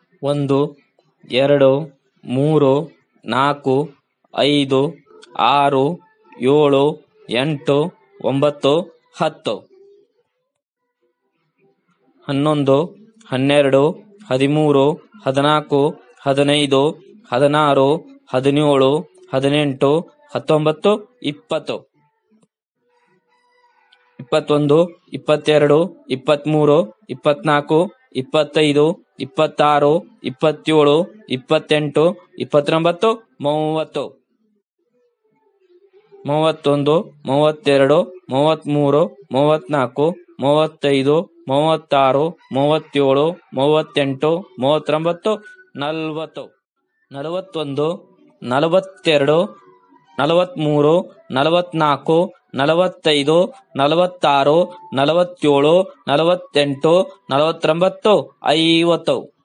ಒಂದು ಎರಡು ಮೂರು ನಾಲ್ಕು ಐದು ಆರು ಏಳು ಎಂಟು ಒಂಬತ್ತು ಹತ್ತು ಹನ್ನೊಂದು ಹನ್ನೆರಡು ಹದಿಮೂರು ಹದಿನಾಲ್ಕು ಹದಿನೈದು ಹದಿನಾರು ಹದಿನೇಳು ಹದಿನೆಂಟು ಹತ್ತೊಂಬತ್ತು ಇಪ್ಪತ್ತು ಇಪ್ಪತ್ತೊಂದು ಇಪ್ಪತ್ತೆರಡು ಇಪ್ಪತ್ತ್ಮೂರು ಇಪ್ಪತ್ನಾಲ್ಕು ಇಪ್ಪತ್ತೈದು ಇಪ್ಪತ್ತಾರು ಇಪ್ಪತ್ತೇಳು ಇಪ್ಪತ್ತೆಂಟು ಇಪ್ಪತ್ತೊಂಬತ್ತು ಮೂವತ್ತು ಮೂವತ್ತೊಂದು ಮೂವತ್ತೆರಡು ಮೂವತ್ತ್ಮೂರು ಮೂವತ್ತ್ನಾಲ್ಕು ಮೂವತ್ತೈದು ಮೂವತ್ತಾರು ಮೂವತ್ತೇಳು ಮೂವತ್ತೆಂಟು ಮೂವತ್ತೊಂಬತ್ತು ನಲವತ್ತು ನಲವತ್ತೊಂದು ನಲವತ್ತೆರಡು ನಲವತ್ತ್ಮೂರು ನಲವತ್ತ್ನಾಲ್ಕು ನಲವತ್ತೈದು ನಲವತ್ತಾರು ನಲವತ್ತೇಳು ನಲವತ್ತೆಂಟು ನಲವತ್ತೊಂಬತ್ತು ಐವತ್ತು